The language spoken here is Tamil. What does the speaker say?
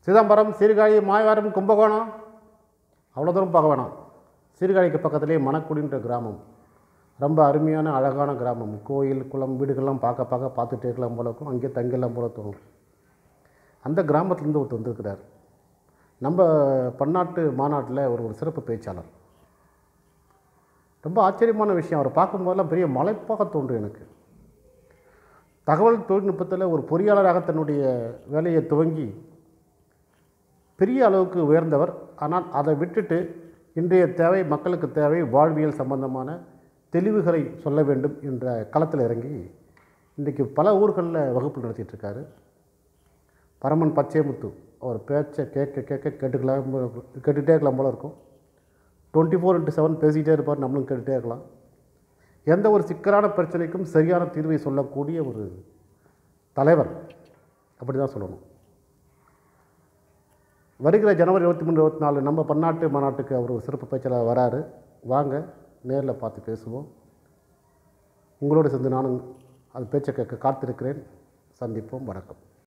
சிதம்பரம் சீர்காழி மாயவரம் கும்பகோணம் அவ்வளோ தூரம் பார்க்க வேணாம் சீர்காழிக்கு பக்கத்துலேயே மணக்குடின்ற கிராமம் ரொம்ப அருமையான அழகான கிராமம் கோயில் குளம் வீடுகள்லாம் பார்க்க பார்க்க பார்த்துட்டே இருக்கலாம் போல இருக்கும் அங்கேயே தங்கிடலாம் போல தோணும் அந்த கிராமத்துலேருந்து ஒருத்தர் வந்திருக்கிறார் நம்ம பன்னாட்டு மாநாட்டில் ஒரு ஒரு சிறப்பு பேச்சாளர் ரொம்ப ஆச்சரியமான விஷயம் அவரை பார்க்கும்போதெல்லாம் பெரிய மலைப்பாக தோன்றும் எனக்கு தகவல் தொழில்நுட்பத்தில் ஒரு பொறியாளராக தன்னுடைய வேலையை துவங்கி பெரிய அளவுக்கு உயர்ந்தவர் ஆனால் அதை விட்டுட்டு இன்றைய தேவை மக்களுக்கு தேவை வாழ்வியல் சம்பந்தமான தெளிவுகளை சொல்ல வேண்டும் என்ற களத்தில் இறங்கி இன்றைக்கு பல ஊர்களில் வகுப்பு நடத்திட்டு இருக்காரு பரமன் பச்சைமுத்து அவர் பேச்சை கேட்க கேட்க கேட்டுக்கலாம் போல இருக்கும். கேட்டுகிட்டே இருக்கலாம் போல இருக்கும் டுவெண்ட்டி ஃபோர் இன்ட்டு செவன் பேசிக்கிட்டே இருப்பார் நம்மளும் கேட்டுகிட்டே இருக்கலாம் எந்த ஒரு சிக்கலான பிரச்சனைக்கும் சரியான தீர்வை சொல்லக்கூடிய ஒரு தலைவர் அப்படி தான் சொல்லணும் வருகிற ஜனவரி இருபத்தி மூணு இருபத்தி நாலு நம்ம பன்னாட்டு மாநாட்டுக்கு அவர் ஒரு சிறப்பு பேச்சாளர் வராரு வாங்க நேரில் பார்த்து பேசுவோம் உங்களோடு சேர்ந்து நானும் அது பேச்சை கேட்க காத்திருக்கிறேன் சந்திப்போம் வணக்கம்